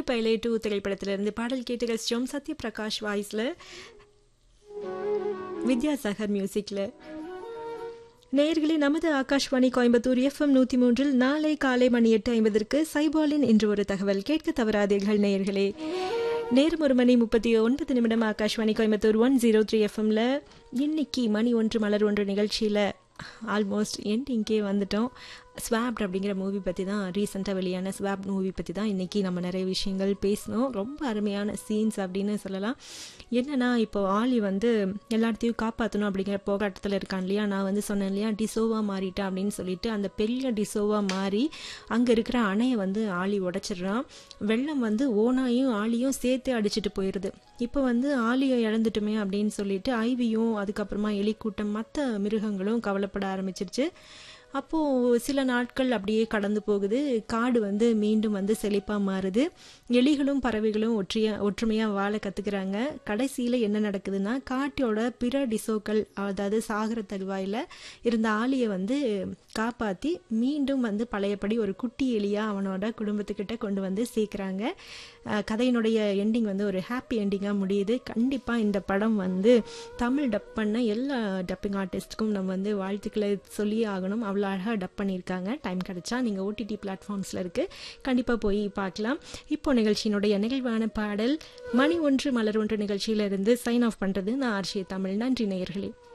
பயலே டூ திரைப்படத்திலிருந்து பாடல் கேட்டு ரசிச்சோம் சத்யபிரகாஷ் வாய்ஸில் வித்யாசாகர் மியூசிக்கில் நேயர்களே நமது ஆகாஷ்வாணி கோயம்புத்தூர் எஃப்எம் நூற்றி மூன்றில் நாளை காலை மணி எட்டு ஐம்பதற்கு சைபாலின் இன்று ஒரு தகவல் கேட்க தவறாதீர்கள் நேயர்களே நேரம் ஒரு மணி முப்பத்தி ஒன்பது நிமிடம் Akashvani Coimbatore one zero three எஃப்எம்ல இன்னைக்கு மணி ஒன்று மலர் ஒன்று நிகழ்ச்சியில் ஆல்மோஸ்ட் எண்டிங்கே வந்துட்டோம் ஸ்வாப்ட் அப்படிங்கிற மூவி பற்றி தான் ரீசெண்டாக வெளியான ஸ்வாப் மூவி பற்றி தான் இன்றைக்கி நம்ம நிறைய விஷயங்கள் பேசினோம் ரொம்ப அருமையான சீன்ஸ் அப்படின்னு சொல்லலாம் என்னென்னா இப்போ ஆலி வந்து எல்லாத்தையும் காப்பாற்றணும் அப்படிங்கிற போராட்டத்தில் இருக்கான் இல்லையா நான் வந்து சொன்னேன் இல்லையா டிசோவாக மாறிட்டேன் அப்படின்னு சொல்லிட்டு அந்த பெரிய டிசோவாக மாறி அங்கே இருக்கிற அணையை வந்து ஆலி உடைச்சிடுறான் வெள்ளம் வந்து ஓனாயும் ஆலியும் சேர்த்து அடிச்சிட்டு போயிடுது இப்போ வந்து ஆலியை இழந்துட்டுமே அப்படின்னு சொல்லிட்டு ஐவியும் அதுக்கப்புறமா எலிக்கூட்டம் மற்ற மிருகங்களும் கவலைப்பட ஆரம்பிச்சிருச்சு அப்போது சில நாட்கள் அப்படியே கடந்து போகுது காடு வந்து மீண்டும் வந்து செழிப்பாக மாறுது எலிகளும் பறவைகளும் ஒற்றிய ஒற்றுமையாக வாழ கற்றுக்குறாங்க கடைசியில் என்ன நடக்குதுன்னா காட்டோட பிற டிசோக்கள் அதாவது சாகர தருவாயில் இருந்த ஆலியை வந்து காப்பாற்றி மீண்டும் வந்து பழையபடி ஒரு குட்டி எலியாக அவனோட குடும்பத்துக்கிட்ட கொண்டு வந்து சேர்க்குறாங்க கதையினுடைய எண்டிங் வந்து ஒரு ஹாப்பி எண்டிங்காக முடியுது கண்டிப்பாக இந்த படம் வந்து தமிழ் டப் பண்ண எல்லா டப்பிங் ஆர்டிஸ்ட்டுக்கும் நம்ம வந்து வாழ்த்துக்களை சொல்லியே ஆகணும் அவ்வளோ அழகாக டப் பண்ணியிருக்காங்க டைம் கிடச்சா நீங்கள் ஓடிடி பிளாட்ஃபார்ம்ஸில் இருக்குது கண்டிப்பாக போய் பார்க்கலாம் இப்போ நிகழ்ச்சியினுடைய நிகழ்வான பாடல் மணி ஒன்று மலர் ஒன்று நிகழ்ச்சியிலிருந்து சைன் ஆஃப் பண்ணுறது நான் ஆர்ஷி தமிழ் நன்றி நேயர்களே